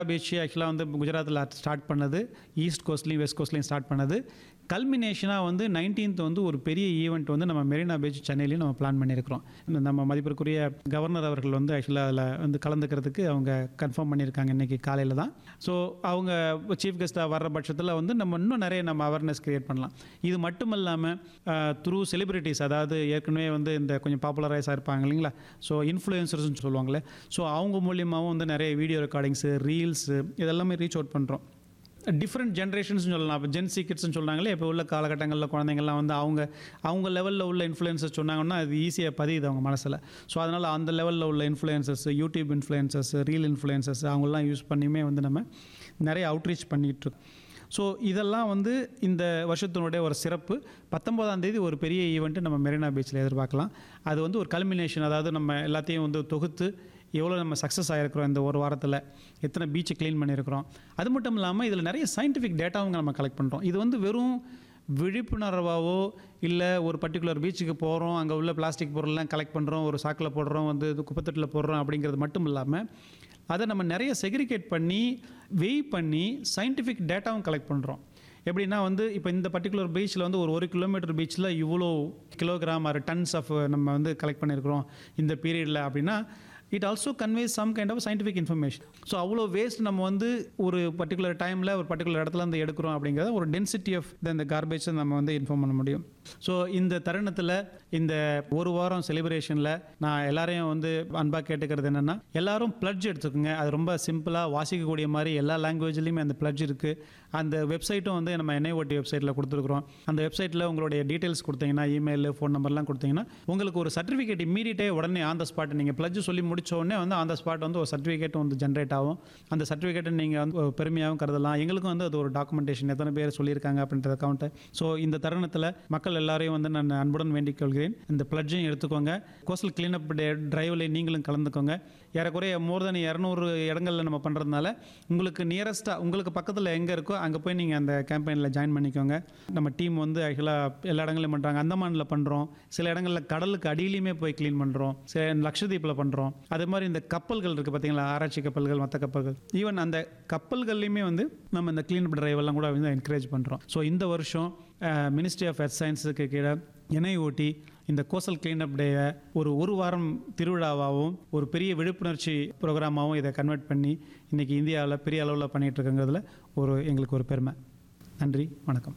beach ஆக்சுவலாக வந்து குஜராத்தில் ஸ்டார்ட் பண்ணது ஈஸ்ட் கோஸ்ட்லையும் வெஸ்ட் கோஸ்ட்லையும் ஸ்டார்ட் பண்ணது கல்மினேஷனாக வந்து நைன்டீன்த் வந்து ஒரு பெரிய ஈவெண்ட் வந்து நம்ம மெரினா பீச் சென்னையிலையும் நம்ம பிளான் பண்ணியிருக்கிறோம் இந்த நம்ம மதிப்பிற்குரிய கவர்னர் அவர்கள் வந்து ஆக்சுவலாக அதில் வந்து கலந்துக்கிறதுக்கு அவங்க கன்ஃபார்ம் பண்ணியிருக்காங்க இன்றைக்கி காலையில் தான் ஸோ அவங்க சீஃப் கெஸ்ட்டாக வர்ற பட்சத்தில் வந்து நம்ம இன்னும் நிறைய நம்ம அவேர்னஸ் கிரியேட் பண்ணலாம் இது மட்டும் இல்லாமல் த்ரூ செலிபிரிட்டிஸ் அதாவது ஏற்கனவே வந்து இந்த கொஞ்சம் பாப்புலரைஸாக இருப்பாங்க இல்லைங்களா ஸோ இன்ஃப்ளூயன்சர்ஸ்னு சொல்லுவாங்களே ஸோ அவங்க மூலியமாகவும் வந்து நிறைய வீடியோ ரெக்கார்டிங்ஸு ரீல்ஸு இதெல்லாமே ரீச் அவுட் பண்ணுறோம் டிஃப்ரெண்ட் ஜென்ரேஷன்ஸ் சொல்லலாம் இப்போ ஜென் சீக்கிரட்ஸ்னு சொல்கிறாங்களே இப்போ உள்ள காலகட்டங்களில் குழந்தைங்கள்லாம் வந்து அவங்க அவங்க லெவலில் உள்ள இன்ஃப்ளூயன்சஸ் சொன்னாங்கன்னா அது ஈஸியாக பதியுது அவங்க மனசில் ஸோ அதனால் அந்த லெவலில் உள்ள influencers YouTube influencers reel influencers அவங்களாம் யூஸ் பண்ணியுமே வந்து நம்ம நிறைய அவுட்ரீச் பண்ணிகிட்ருக்கோம் ஸோ இதெல்லாம் வந்து இந்த வருஷத்தினுடைய ஒரு சிறப்பு பத்தொம்போதாம் தேதி ஒரு பெரிய ஈவெண்ட்டு நம்ம மெரினா பீச்சில் எதிர்பார்க்கலாம் அது வந்து ஒரு கல்மினேஷன் அதாவது நம்ம எல்லாத்தையும் வந்து தொகுத்து எவ்வளோ நம்ம சக்ஸஸ் ஆகிருக்கிறோம் இந்த ஒரு வாரத்தில் எத்தனை பீச்சை க்ளீன் பண்ணியிருக்கிறோம் அது மட்டும் இல்லாமல் இதில் நிறைய சயின்டிஃபிக் டேட்டாவும் நம்ம கலெக்ட் பண்ணுறோம் இது வந்து வெறும் விழிப்புணர்வாவோ இல்லை ஒரு பர்டிகுலர் பீச்சுக்கு போகிறோம் அங்கே உள்ள பிளாஸ்டிக் பொருள்லாம் கலெக்ட் பண்ணுறோம் ஒரு சாக்கில் போடுறோம் வந்து இது குப்பத்தட்டில் போடுறோம் அப்படிங்கிறது மட்டும் இல்லாமல் அதை நம்ம நிறைய செக்ரிகேட் பண்ணி வெய் பண்ணி சயின்டிஃபிக் டேட்டாவும் கலெக்ட் பண்ணுறோம் எப்படின்னா வந்து இப்போ இந்த பர்டிகுலர் பீச்சில் வந்து ஒரு ஒரு கிலோமீட்டர் பீச்சில் இவ்வளோ கிலோகிராம் ஆர் டன்ஸ் ஆஃப் நம்ம வந்து கலெக்ட் பண்ணியிருக்கிறோம் இந்த பீரியடில் அப்படின்னா it also conveys some kind of scientific information so அவ்வளோ வேஸ்ட் நம்ம வந்து ஒரு பர்டிகுலர் டைமில் ஒரு பர்டிகுலர் இடத்துல இருந்து எடுக்கிறோம் அப்படிங்கிறத ஒரு டென்சிட்டி ஆஃப் இந்த கார்பேஜை நம்ம வந்து இன்ஃபார்ம் பண்ண முடியும் ஸோ இந்த தருணத்தில் இந்த ஒரு வாரம் செலிப்ரேஷனில் நான் எல்லாரையும் வந்து அன்பாக கேட்டுக்கிறது என்னென்னா எல்லாரும் பிளட்ஜ் எடுத்துக்கோங்க அது ரொம்ப சிம்பிளாக வாசிக்கக்கூடிய மாதிரி எல்லா லாங்குவேஜ்லேயுமே அந்த பிளட்ஜ் இருக்குது அந்த வெப்சைட்டும் வந்து நம்ம என்ஐஓடி வெப்சைட்டில் கொடுத்துருக்குறோம் அந்த வெப்சைட்டில் உங்களுடைய டீட்டெயில்ஸ் கொடுத்தீங்கன்னா இமெயில் ஃபோன் நம்பர்லாம் கொடுத்தீங்கன்னா உங்களுக்கு ஒரு சர்டிஃபிகேட் இம்மீடியட்டே உடனே ஆன் த ஸ்பாட் நீங்கள் பிளட்ஜ் சொல்லி முடிச்ச உடனே வந்து ஆன் த ஸ்பாட் வந்து ஒரு சர்டிஃபிகேட் வந்து ஜென்ரேட் ஆகும் அந்த சர்டிஃபிகேட்டை நீங்கள் வந்து ஒரு பெருமையாகவும் கருதலாம் எங்களுக்கும் வந்து அது ஒரு டாக்குமெண்டேஷன் எத்தனை பேர் சொல்லியிருக்காங்க அப்படின்ற அக்கௌண்ட்டை ஸோ இந்த தருணத்தில் மக்கள் எல்லாரையும் வந்து நான் அன்புடன் வேண்டிக் கொள்கிறேன் இந்த பிளட்ஜையும் எடுத்துக்கோங்க கோஸ்டல் கிளீனப் டே டிரைவில் நீங்களும் கலந்துக்கோங்க ஏறக்குறைய மோர் தென் இரநூறு இடங்களில் நம்ம பண்ணுறதுனால உங்களுக்கு நியரஸ்ட்டாக உங்களுக்கு பக்கத்தில் எங்கே இருக்கோ அங்கே போய் நீங்கள் அந்த கேம்பெயினில் ஜாயின் பண்ணிக்கோங்க நம்ம டீம் வந்து ஆக்சுவலாக எல்லா இடங்களையும் பண்ணுறாங்க அந்தமானில் பண்ணுறோம் சில இடங்களில் கடலுக்கு அடியிலையுமே போய் க்ளீன் பண்ணுறோம் சில லக்ஷதீப்பில் பண்ணுறோம் அதே மாதிரி இந்த கப்பல்கள் இருக்குது பார்த்தீங்களா ஆராய்ச்சி கப்பல்கள் மற்ற கப்பல்கள் ஈவன் அந்த கப்பல்கள்லையுமே வந்து நம்ம இந்த க்ளீன் டிரைவ் எல்லாம் கூட வந்து என்கரேஜ் பண்ணுறோம் ஸோ இந்த வருஷம் மினிஸ்ட்ரி ஆஃப் எர்த் சயின்ஸுக்கு கீழே என்ஐஓடி இந்த கோசல் கிளீனப் டேயை ஒரு ஒரு வாரம் திருவிழாவாகவும் ஒரு பெரிய விழிப்புணர்ச்சி ப்ரோக்ராமாகவும் இதை கன்வெர்ட் பண்ணி இன்றைக்கி இந்தியாவில் பெரிய அளவில் பண்ணிகிட்டு இருக்குங்கிறதுல ஒரு எங்களுக்கு ஒரு பெருமை நன்றி வணக்கம்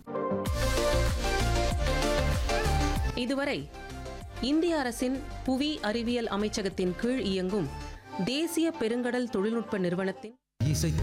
இதுவரை இந்திய அரசின் புவி அறிவியல் அமைச்சகத்தின் கீழ் இயங்கும் தேசிய பெருங்கடல் தொழில்நுட்ப நிறுவனத்தின் இசை